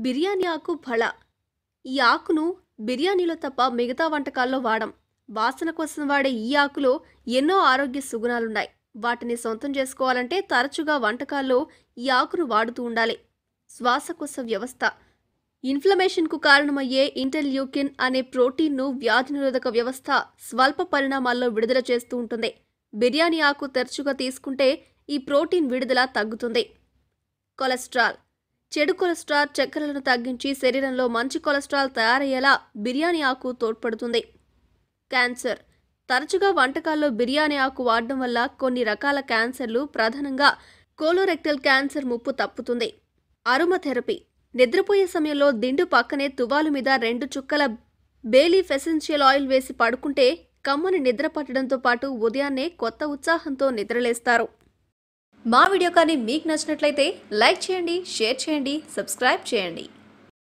బిర్యానీ ఆకు ఫళ ఈ ఆకును బిర్యానీలో తప్ప మిగతా వంటకాల్లో వాడం వాసన కోసం వాడే ఈ ఆకులో ఎన్నో ఆరోగ్య సుగుణాలున్నాయి వాటిని సొంతం చేసుకోవాలంటే తరచుగా వంటకాల్లో ఈ ఆకును వాడుతూ ఉండాలి శ్వాసకోశ వ్యవస్థ ఇన్ఫ్లమేషన్కు కారణమయ్యే ఇంటర్ల్యూకిన్ అనే ప్రోటీన్ను వ్యాధి నిరోధక వ్యవస్థ స్వల్ప పరిణామాల్లో విడుదల చేస్తూ ఉంటుంది బిర్యానీ ఆకు తరచుగా తీసుకుంటే ఈ ప్రోటీన్ విడుదల తగ్గుతుంది కొలెస్ట్రాల్ చెడు కొలెస్ట్రాల్ చక్కెరలను తగ్గించి శరీరంలో మంచి కొలెస్ట్రాల్ తయారయ్యేలా బిర్యానీ ఆకు తోడ్పడుతుంది క్యాన్సర్ తరచుగా వంటకాల్లో బిర్యానీ ఆకు వాడడం వల్ల కొన్ని రకాల క్యాన్సర్లు ప్రధానంగా కోలోరెక్టల్ క్యాన్సర్ ముప్పు తప్పుతుంది అరుమథెరపీ నిద్రపోయే సమయంలో దిండు పక్కనే తువాలు మీద రెండు చుక్కల బేలీఫ్ ఎసెన్షియల్ ఆయిల్ వేసి పడుకుంటే కమ్మని నిద్ర పట్టడంతో పాటు ఉదయాన్నే కొత్త ఉత్సాహంతో నిద్రలేస్తారు మా వీడియో కానీ మీకు నచ్చినట్లయితే లైక్ చేయండి షేర్ చేయండి సబ్స్క్రైబ్ చేయండి